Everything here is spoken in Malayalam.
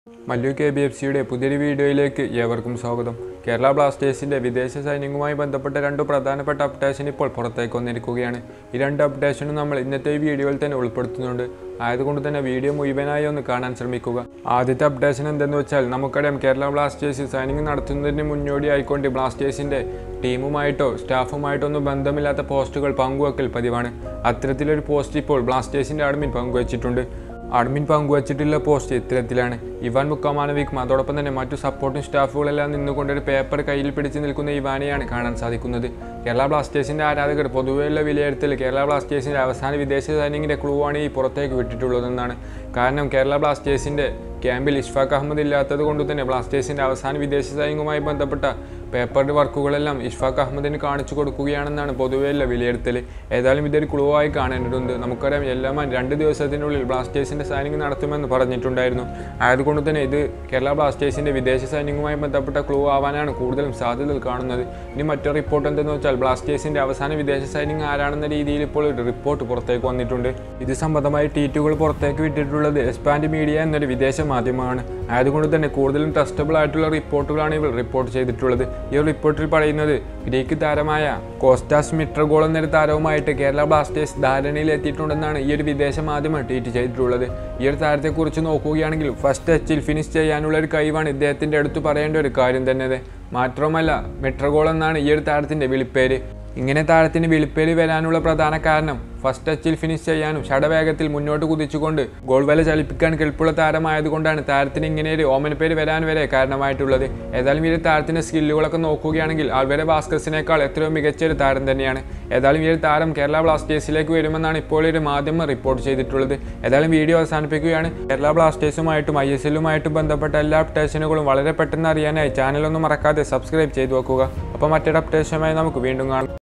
മല്ലു കെ ബി എഫ് സിയുടെ പുതിയൊരു വീഡിയോയിലേക്ക് ഏവർക്കും സ്വാഗതം കേരള ബ്ലാസ്റ്റേഴ്സിന്റെ വിദേശ സൈനിങ്ങുമായി ബന്ധപ്പെട്ട രണ്ട് പ്രധാനപ്പെട്ട അപ്ഡേഷൻ ഇപ്പോൾ പുറത്തേക്ക് വന്നിരിക്കുകയാണ് ഈ രണ്ട് അപ്ഡേഷനും നമ്മൾ ഇന്നത്തെ ഈ വീഡിയോയിൽ തന്നെ ഉൾപ്പെടുത്തുന്നുണ്ട് ആയതുകൊണ്ട് തന്നെ വീഡിയോ മുഴുവനായി ഒന്ന് കാണാൻ ശ്രമിക്കുക ആദ്യത്തെ അപ്ഡേഷൻ എന്തെന്ന് വെച്ചാൽ നമുക്കറിയാം കേരള ബ്ലാസ്റ്റേഴ്സ് സൈനിങ് നടത്തുന്നതിന് മുന്നോടിയായിക്കൊണ്ട് ബ്ലാസ്റ്റേഴ്സിന്റെ ടീമുമായിട്ടോ സ്റ്റാഫുമായിട്ടോ ഒന്നും ബന്ധമില്ലാത്ത പോസ്റ്റുകൾ പങ്കുവെക്കൽ പതിവാണ് അത്തരത്തിലൊരു പോസ്റ്റ് ഇപ്പോൾ ബ്ലാസ്റ്റേഴ്സിന്റെ അഡ്മിൻ പങ്കുവച്ചിട്ടുണ്ട് അഡ്മിൻ പങ്കുവച്ചിട്ടുള്ള പോസ്റ്റ് ഇത്തരത്തിലാണ് ഇവാൻ മുക്കാമാനവിക്കും അതോടൊപ്പം തന്നെ മറ്റു സപ്പോർട്ടിംഗ് സ്റ്റാഫുകളെല്ലാം നിന്നുകൊണ്ട് ഒരു പേപ്പർ കയ്യിൽ പിടിച്ച് നിൽക്കുന്ന ഇവാനെയാണ് കാണാൻ സാധിക്കുന്നത് കേരള ബ്ലാസ്റ്റേഴ്സിന്റെ ആരാധകർ പൊതുവെയുള്ള വിലയിരുത്തൽ കേരള ബ്ലാസ്റ്റേഴ്സിന്റെ അവസാന വിദേശ സൈനിങ്ങിന്റെ ക്ലൂ ആണ് ഈ പുറത്തേക്ക് വിട്ടിട്ടുള്ളതെന്നാണ് കാരണം കേരള ബ്ലാസ്റ്റേഴ്സിന്റെ ക്യാമ്പിൽ ഇഷ്ഫാഖ് അഹമ്മദ് ഇല്ലാത്തത് കൊണ്ട് തന്നെ ബ്ലാസ്റ്റേഴ്സിന്റെ അവസാന വിദേശ സൈനികവുമായി ബന്ധപ്പെട്ട പേപ്പറിന്റെ വർക്കുകളെല്ലാം ഇഷ്ഫാഖ് അഹമ്മദിന് കാണിച്ചു കൊടുക്കുകയാണെന്നാണ് പൊതുവെയുള്ള വിലയിരുത്തൽ ഏതായാലും ഇതൊരു ക്ലൂ ആയി കാണേണ്ടതുണ്ട് നമുക്കറിയാം എല്ലാമാൻ രണ്ട് ദിവസത്തിനുള്ളിൽ ബ്ലാസ്റ്റേഴ്സിന്റെ സൈനിങ് നടത്തുമെന്ന് പറഞ്ഞിട്ടുണ്ടായിരുന്നു ആയതുകൊണ്ട് തന്നെ ഇത് കേരള ബ്ലാസ്റ്റേഴ്സിന്റെ വിദേശ സൈനിങ്ങുമായി ബന്ധപ്പെട്ട ക്ലൂ ആവാനാണ് കൂടുതലും സാധ്യതകൾ കാണുന്നത് ഇനി മറ്റൊരു റിപ്പോർട്ട് എന്തെന്ന് വെച്ചാൽ ബ്ലാസ്റ്റേഴ്സിന്റെ അവസാന വിദേശ സൈനിങ് ആരാണെന്ന രീതിയിൽ ഇപ്പോൾ ഒരു റിപ്പോർട്ട് പുറത്തേക്ക് വന്നിട്ടുണ്ട് ഇത് സംബന്ധമായി ട്വീറ്റുകൾ പുറത്തേക്ക് വിട്ടിട്ടുള്ളത് എസ്പാൻഡ് മീഡിയ എന്നൊരു വിദേശ മാധ്യമമാണ് ആയതുകൊണ്ട് തന്നെ കൂടുതലും ട്രസ്റ്റബിൾ ആയിട്ടുള്ള റിപ്പോർട്ടുകളാണ് ഇവർ റിപ്പോർട്ട് ചെയ്തിട്ടുള്ളത് ഈ ഒരു റിപ്പോർട്ടിൽ പറയുന്നത് ഗ്രീക്ക് താരമായ കോസ്റ്റാസ് മിട്രഗോൾ എന്നൊരു താരവുമായിട്ട് കേരള ബ്ലാസ്റ്റേഴ്സ് ധാരണയിൽ എത്തിയിട്ടുണ്ടെന്നാണ് ഈ ഒരു വിദേശ മാധ്യമം ട്വീറ്റ് ചെയ്തിട്ടുള്ളത് ഈ ഒരു താരത്തെക്കുറിച്ച് നോക്കുകയാണെങ്കിൽ ഫസ്റ്റ് ടച്ചിൽ ഫിനിഷ് ചെയ്യാനുള്ള ഒരു കഴിവാണ് ഇദ്ദേഹത്തിൻ്റെ അടുത്ത് പറയേണ്ട ഒരു കാര്യം തന്നെ മാത്രമല്ല മെട്രഗോൾ എന്നാണ് ഈ ഒരു താരത്തിൻ്റെ വിളിപ്പേര് ഇങ്ങനെ താരത്തിന് വിളിപ്പേര് വരാനുള്ള പ്രധാന കാരണം ഫസ്റ്റ് ടച്ചിൽ ഫിനിഷ് ചെയ്യാനും ഷടവേഗത്തിൽ മുന്നോട്ട് കുതിച്ചുകൊണ്ട് ഗോൾ വല ചലിപ്പിക്കാൻ കെൽപ്പുള്ള താരമായതുകൊണ്ടാണ് താരത്തിന് ഇങ്ങനെ ഒരു ഓമന പേര് വരാൻ വരെ കാരണമായിട്ടുള്ളത് ഏതായാലും ഈ ഒരു താരത്തിൻ്റെ സ്കില്ലുകളൊക്കെ നോക്കുകയാണെങ്കിൽ ആൽവരെ ഭാസ്കർസിനേക്കാൾ എത്രയോ മികച്ച ഒരു താരം തന്നെയാണ് ഏതായാലും ഈ ഒരു താരം കേരള ബ്ലാസ്റ്റേഴ്സിലേക്ക് വരുമെന്നാണ് ഇപ്പോൾ ഒരു മാധ്യമം റിപ്പോർട്ട് ചെയ്തിട്ടുള്ളത് ഏതായാലും വീഡിയോ അവസാനിപ്പിക്കുകയാണ് കേരള ബ്ലാസ്റ്റേഴ്സുമായിട്ടും ഐ എസ് എല്ലുമായിട്ടും ബന്ധപ്പെട്ട എല്ലാ അപ്ഡേഷനുകളും വളരെ പെട്ടെന്ന് അറിയാനായി ചാനലൊന്നും മറക്കാതെ സബ്സ്ക്രൈബ് ചെയ്തു വെക്കുക അപ്പോൾ മറ്റൊരു അപ്ഡേഷനുമായി നമുക്ക് വീണ്ടും കാണാം